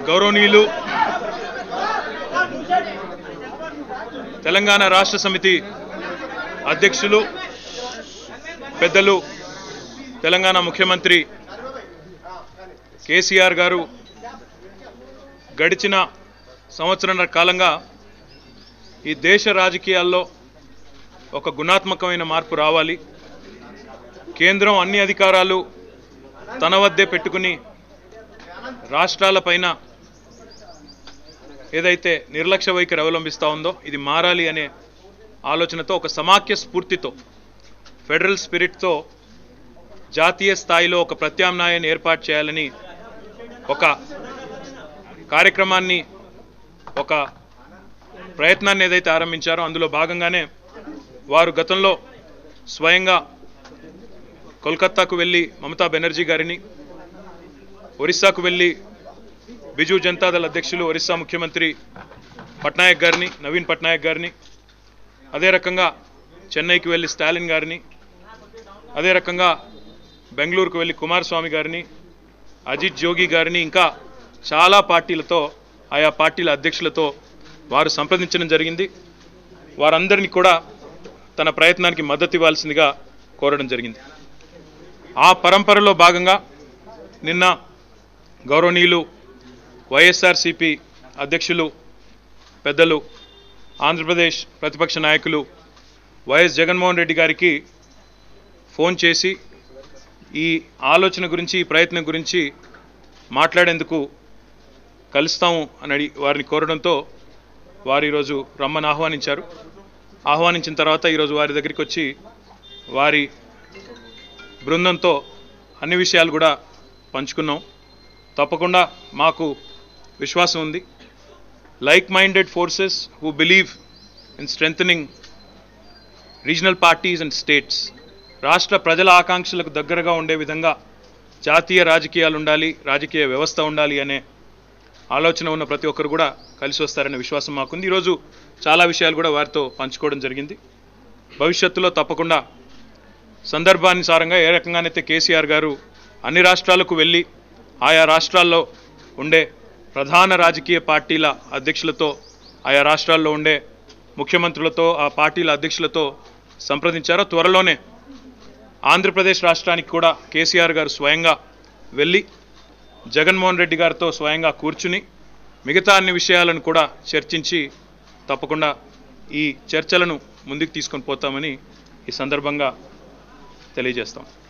గౌరవనీయులు తెలంగాణ రాష్ట్ర సమితి అధ్యక్షులు పెద్దలు తెలంగాణ ముఖ్యమంత్రి కేసీఆర్ గారు గడిచిన సంవత్సరంన్నర కాలంగా ఈ దేశ రాజకీయాల్లో ఒక గుణాత్మకమైన మార్పు రావాలి కేంద్రం అన్ని అధికారాలు తన వద్దే పెట్టుకుని రాష్ట్రాలపైన ఏదైతే నిర్లక్ష్య వైఖరి అవలంబిస్తూ ఉందో ఇది మారాలి అనే ఆలోచనతో ఒక సమాఖ్య స్ఫూర్తితో ఫెడరల్ స్పిరిట్తో జాతీయ స్థాయిలో ఒక ప్రత్యామ్నాయాన్ని ఏర్పాటు చేయాలని ఒక కార్యక్రమాన్ని ఒక ప్రయత్నాన్ని ఏదైతే ఆరంభించారో అందులో భాగంగానే వారు గతంలో స్వయంగా కోల్కత్తాకు వెళ్ళి మమతా బెనర్జీ గారిని ఒరిస్సాకు వెళ్ళి బిజు జనతాదళ్ అధ్యక్షులు ఒరిస్సా ముఖ్యమంత్రి పట్నాయక్ గారిని నవీన్ పట్నాయక్ గారిని అదే రకంగా చెన్నైకి వెళ్ళి స్టాలిన్ గారిని అదే రకంగా బెంగళూరుకు వెళ్ళి కుమారస్వామి గారిని అజిత్ జోగి గారిని ఇంకా చాలా పార్టీలతో ఆయా పార్టీల అధ్యక్షులతో వారు సంప్రదించడం జరిగింది వారందరినీ కూడా తన ప్రయత్నానికి మద్దతు ఇవ్వాల్సిందిగా కోరడం జరిగింది ఆ పరంపరలో భాగంగా నిన్న గౌరవనీయులు వైఎస్ఆర్సిపి అధ్యక్షులు పెద్దలు ఆంధ్రప్రదేశ్ ప్రతిపక్ష నాయకులు వైఎస్ జగన్మోహన్ రెడ్డి గారికి ఫోన్ చేసి ఈ ఆలోచన గురించి ఈ ప్రయత్నం గురించి మాట్లాడేందుకు కలుస్తాము అని అడిగి వారిని కోరడంతో వారు ఈరోజు రమ్మని ఆహ్వానించారు ఆహ్వానించిన తర్వాత ఈరోజు వారి దగ్గరికి వచ్చి వారి బృందంతో అన్ని విషయాలు కూడా పంచుకున్నాం తప్పకుండా మాకు విశ్వాసం ఉంది like minded forces who believe in strengthening regional parties and states రాష్ట్ర ప్రజల ఆకాంక్షలకు దగ్గరగా ఉండే విధంగా జాతీయ రాజకీయాలు ఉండాలి రాజకీయ వ్యవస్థ ఉండాలి అనే ఆలోచన ఉన్న ప్రతి ఒక్కరు కూడా కలిసి వస్తారనే విశ్వాసం మాకుంది ఈరోజు చాలా విషయాలు కూడా వారితో పంచుకోవడం జరిగింది భవిష్యత్తులో తప్పకుండా సందర్భానుసారంగా ఏ రకంగానైతే కేసీఆర్ గారు అన్ని రాష్ట్రాలకు వెళ్ళి ఆయా రాష్ట్రాల్లో ఉండే ప్రధాన రాజకీయ పార్టీల అధ్యక్షులతో ఆయా రాష్ట్రాల్లో ఉండే ముఖ్యమంత్రులతో ఆ పార్టీల అధ్యక్షులతో సంప్రదించారో త్వరలోనే ఆంధ్రప్రదేశ్ రాష్ట్రానికి కూడా కేసీఆర్ గారు స్వయంగా వెళ్ళి జగన్మోహన్ రెడ్డి గారితో స్వయంగా కూర్చుని మిగతా అన్ని విషయాలను కూడా చర్చించి తప్పకుండా ఈ చర్చలను ముందుకు తీసుకొని పోతామని ఈ సందర్భంగా తెలియజేస్తాం